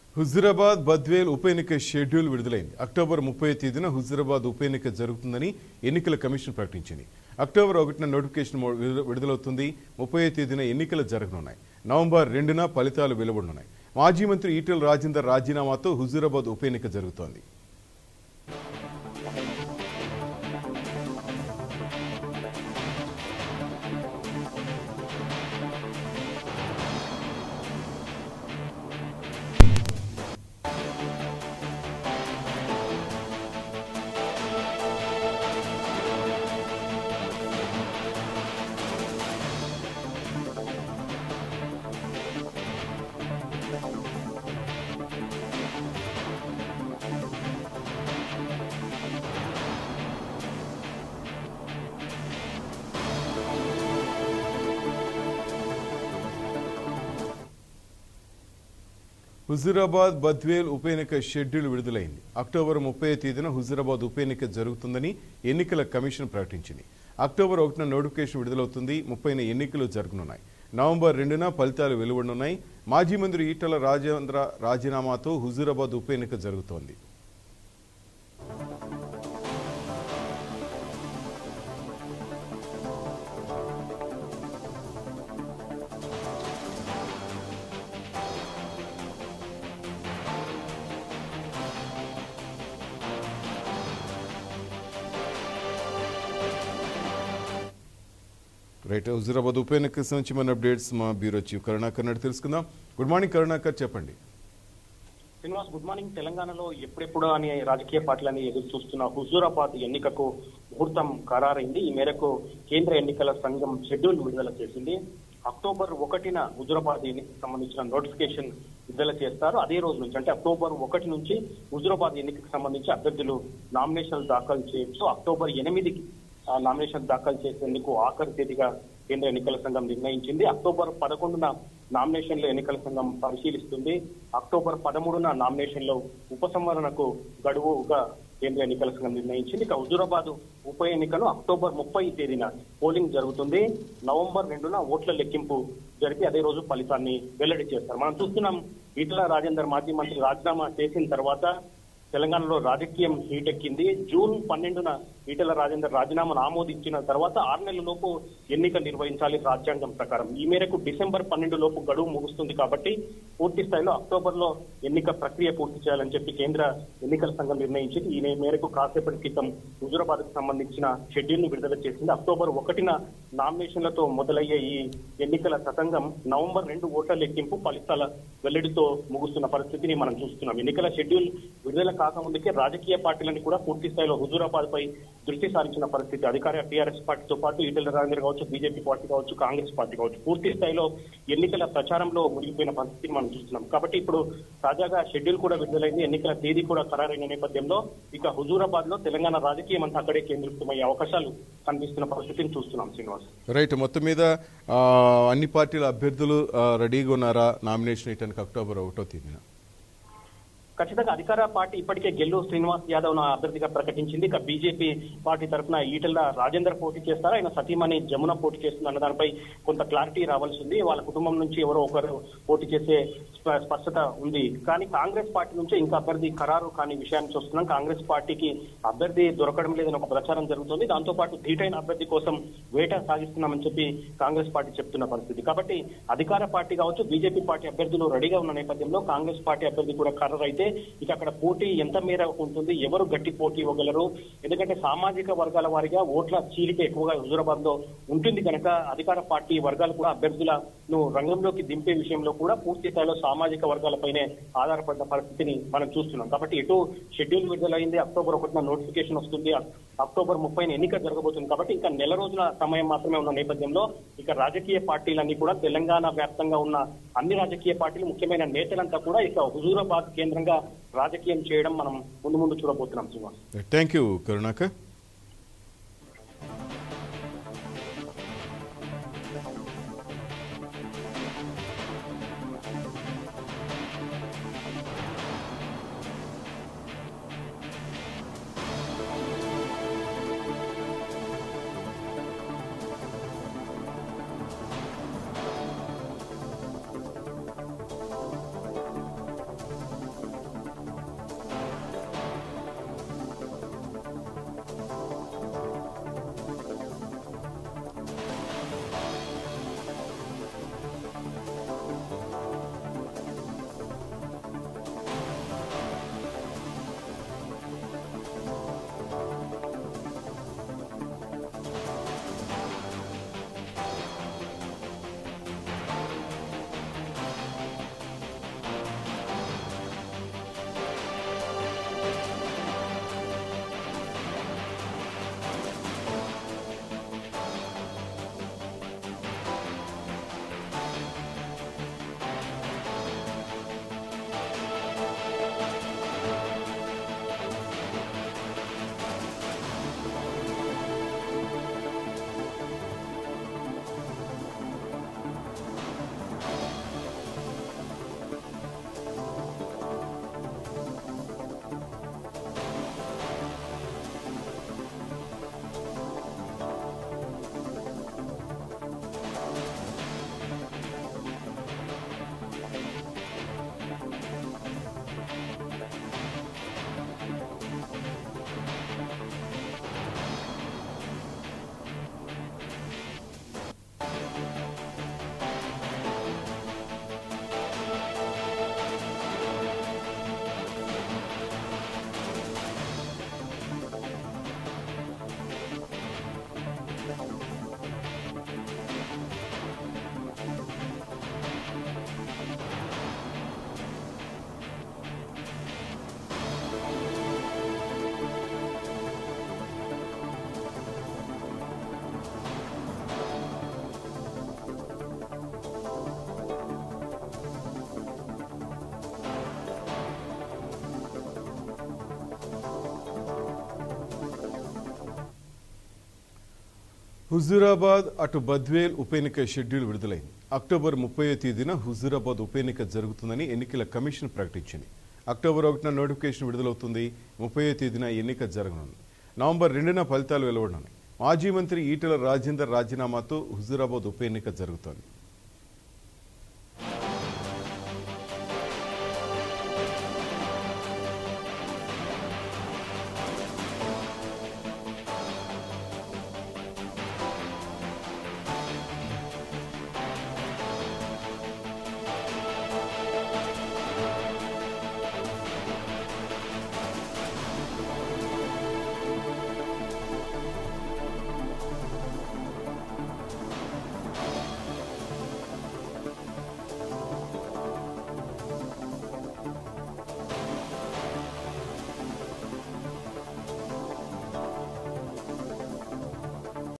హుజురాబాద్ బద్వేల్ ఉప ఎన్నిక షెడ్యూల్ విడుదలైంది అక్టోబర్ ముప్పై తేదీన హుజురాబాద్ ఉప ఎన్నిక జరుగుతుందని ఎన్నికల కమిషన్ ప్రకటించింది అక్టోబర్ ఒకటిన నోటిఫికేషన్ మో- విడుదల- విడుదలవుతుంది ముప్పై తేదీన ఎన్నికలు జరగనున్నాయి నవంబర్ రెండున ఫలితాలు వెలువడనున్నాయి మాజీ మంత్రి ఈటెల రాజేందర్ రాజీనామాతో హుజురాబాద్ ఉప ఎన్నిక జరుగుతోంది హుజురాబాద్ బద్వేల్ ఉప ఎన్నిక షెడ్యూల్ విడుదలైంది అక్టోబర్ ముప్పై తేదీన హుజురాబాద్ ఉప ఎన్నిక జరుగుతుందని ఎన్నికల కమిషన్ ప్రకటించింది అక్టోబర్ ఒకటిన నోటిఫికేషన్ విడుదలవుతుంది ముప్పైన ఎన్నికలు జరగనున్నాయి నవంబర్ రెండున ఫలితాలు వెలువడనున్నాయి మాజీ మంత్రి ఈటల రాజేంద్ర రాజీనామాతో హుజురాబాద్ ఉప ఎన్నిక జరుగుతోంది రైట్ హుజురాబాద్ ఉప ఎన్నిక సంబంధించి మన అప్డేట్స్ మా బ్యూరో చీఫ్ కరుణాకర్ నాయుడు తెలుసుకుందాం గుడ్ మార్నింగ్ కరుణాకర్ చెప్పండి శ్రీనివాస్ గుడ్ మార్నింగ్ తెలంగాణలో ఎప్పుడెప్పుడు అని రాజకీయ పార్టీలని ఎదురు చూస్తున్న హుజూరాబాద్ ఎన్నికకు ముహూర్తం ఖరారైంది ఈ మేరకు కేంద్ర ఎన్నికల సంఘం షెడ్యూల్ విడుదల చేసింది అక్టోబర్ ఒకటిన హుజూరాబాద్ ఎన్నికకు సంబంధించిన నోటిఫికేషన్ విడుదల చేస్తారు అదే రోజు నుంచి అంటే అక్టోబర్ ఒకటి నుంచి హుజూరాబాద్ ఎన్నికకు సంబంధించి అభ్యర్థులు నామినేషన్లు దాఖలు చేయొచ్చు అక్టోబర్ ఎనిమిదికి ఆ నామినేషన్ దాఖలు చేసేందుకు ఆఖరి తేదీగా కేంద్ర ఎన్నికల సంఘం నిర్ణయించింది అక్టోబర్ పదకొండున నామినేషన్లు ఎన్నికల సంఘం పరిశీలిస్తుంది అక్టోబర్ పదమూడున నామినేషన్లో ఉపసంహరణకు గడువుగా కేంద్ర ఎన్నికల సంఘం నిర్ణయించింది ఇక హుజూరాబాద్ ఉప ఎన్నికలు అక్టోబర్ ముప్పై తేదీన పోలింగ్ జరుగుతుంది నవంబర్ రెండున ఓట్ల లెక్కింపు జరిపి అదే రోజు ఫలితాన్ని వెల్లడి చేస్తారు మనం చూస్తున్నాం ఈటల రాజేందర్ మాజీ మంత్రి రాజీనామా చేసిన తర్వాత తెలంగాణలో రాజకీయం హీటెక్కింది జూన్ పన్నెండున ఈటెల రాజేందర్ రాజీనామాను ఆమోదించిన తర్వాత ఆరు నెలల లోపు ఎన్నిక నిర్వహించాలి రాజ్యాంగం ప్రకారం ఈ మేరకు డిసెంబర్ పన్నెండు లోపు గడువు ముగుస్తుంది కాబట్టి పూర్తి స్థాయిలో అక్టోబర్ లో ఎన్నిక ప్రక్రియ పూర్తి చేయాలని చెప్పి కేంద్ర ఎన్నికల సంఘం నిర్ణయించింది ఈ మేరకు కాసేపటి క్రితం హుజూరాబాద్ కు సంబంధించిన షెడ్యూల్ ను విడుదల చేసింది అక్టోబర్ ఒకటిన నామినేషన్లతో మొదలయ్యే ఈ ఎన్నికల తతంగం నవంబర్ రెండు ఓట్ల లెక్కింపు ఫలితాల వెల్లడితో ముగుస్తున్న పరిస్థితిని మనం చూస్తున్నాం ఎన్నికల షెడ్యూల్ విడుదల కాకముందుకే రాజకీయ పార్టీలను కూడా పూర్తి స్థాయిలో హుజూరాబాద్ పై దృష్టి సారించిన పరిస్థితి అధికార టీఆర్ఎస్ పార్టీతో పాటు ఈటెల రాజేందర్ కావచ్చు బీజేపీ పార్టీ కావచ్చు కాంగ్రెస్ పార్టీ కావచ్చు పూర్తి స్థాయిలో ఎన్నికల ప్రచారంలో మునిగిపోయిన పరిస్థితిని మనం చూస్తున్నాం కాబట్టి ఇప్పుడు తాజాగా షెడ్యూల్ కూడా విడుదలైంది ఎన్నికల తేదీ కూడా ఖరారైన నేపథ్యంలో ఇక హుజూరాబాద్ లో తెలంగాణ రాజకీయం అంతా అక్కడే కేంద్రీకృతమయ్యే అవకాశాలు కనిపిస్తున్న పరిస్థితిని చూస్తున్నాం శ్రీనివాస్ రైట్ మొత్తం మీద ఆ, అన్ని పార్టీల అభ్యర్థులు ఆ, రెడీగా ఉన్నారా నామినేషన్ వేయడానికి అక్టోబర్ ఒకటో తేదీన ఖచ్చితంగా అధికార పార్టీ ఇప్పటికే గెల్లు శ్రీనివాస్ యాదవ్ ను అభ్యర్థిగా ప్రకటించింది ఇక బీజేపీ పార్టీ తరఫున ఈటెల రాజేందర్ పోటీ చేస్తారా ఆయన సతీమణి జమున పోటీ చేస్తుంది అన్న దానిపై కొంత క్లారిటీ రావాల్సి ఉంది వాళ్ళ కుటుంబం నుంచి ఎవరో ఒకరు పోటీ చేసే స్ప- స్పష్టత ఉంది కానీ కాంగ్రెస్ పార్టీ నుంచి ఇంకా అభ్యర్థి ఖరారు కాని విషయాన్ని చూస్తున్నాం కాంగ్రెస్ పార్టీకి అభ్యర్థి దొరకడం లేదని ఒక ప్రచారం జరుగుతుంది దాంతో పాటు ధీటైన అభ్యర్థి కోసం వేట సాగిస్తున్నామని చెప్పి కాంగ్రెస్ పార్టీ చెప్తున్న పరిస్థితి కాబట్టి అధికార పార్టీ కావచ్చు బీజేపీ పార్టీ అభ్యర్థులు రెడీగా ఉన్న నేపథ్యంలో కాంగ్రెస్ పార్టీ అభ్యర్థి కూడా ఖరారు అయితే ఇక అక్కడ పోటీ ఎంత మేర ఉంటుంది ఎవరు గట్టి పోటీ ఇవ్వగలరు ఎందుకంటే సామాజిక వర్గాల వారిగా ఓట్ల చీలిక ఎక్కువగా హుజూరాబాద్ లో ఉంటుంది కనుక అధికార పార్టీ వర్గాలు కూడా అభ్యర్థులను రంగంలోకి దింపే విషయంలో కూడా పూర్తి స్థాయిలో సామాజిక వర్గాలపైనే ఆధారపడిన పరిస్థితిని మనం చూస్తున్నాం కాబట్టి ఎటు షెడ్యూల్ విడుదలైంది అక్టోబర్ ఒకటిన నోటిఫికేషన్ వస్తుంది అక్టోబర్ ముప్పైన ఎన్నిక జరగబోతుంది కాబట్టి ఇంకా నెల రోజుల సమయం మాత్రమే ఉన్న నేపథ్యంలో ఇక రాజకీయ పార్టీలన్నీ కూడా తెలంగాణ వ్యాప్తంగా ఉన్న అన్ని రాజకీయ పార్టీలు ముఖ్యమైన నేతలంతా కూడా ఇక హుజూరాబాద్ కేంద్రంగా రాజకీయం చేయడం మనం ముందు ముందు చూడబోతున్నాం శ్రీనివాస్ థ్యాంక్ యూ కరుణాకర్ హుజూరాబాద్ అటు బద్వేల్ ఉప ఎన్నిక షెడ్యూల్ విడుదలైంది అక్టోబర్ ముప్పై తేదీన హుజూరాబాద్ ఉప ఎన్నిక జరుగుతుందని ఎన్నికల కమిషన్ ప్రకటించింది అక్టోబర్ ఒకటిన నోటిఫికేషన్ విడుదలవుతుంది ముప్పై తేదీన ఎన్నిక జరగనుంది నవంబర్ రెండున ఫలితాలు వెలువడనున్నాయి మాజీ మంత్రి ఈటెల రాజేందర్ రాజీనామాతో హుజూరాబాద్ ఉప ఎన్నిక జరుగుతోంది